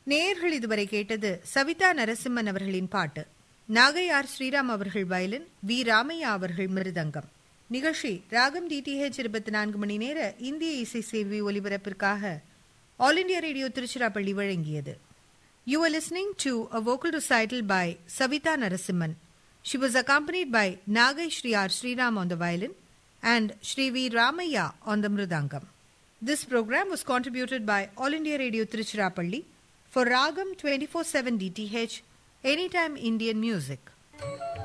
நேயர்கள் இதுவரை கேட்டது சவிதா நரசிம்மன் அவர்களின் பாட்டு நாகை ஆர் ஸ்ரீராம் அவர்கள் வயலின் வி ராமையா அவர்கள் மிருதங்கம் நிகழ்ச்சி ராகம் டிடிஹெச் இருபத்தி நான்கு மணி நேர இந்திய இசை சேவை ஒலிபரப்பிற்காக ஆல் இண்டியா ரேடியோ திருச்சிராப்பள்ளி வழங்கியது You are listening to a vocal recital by Savita Narasimhan. She was accompanied by Nagai Shri R. Sriram on the violin and Shri V. Ramaya on the mridangam. This program was contributed by All India Radio Tiruchirappalli for Ragam 24/7 DTH Anytime Indian Music.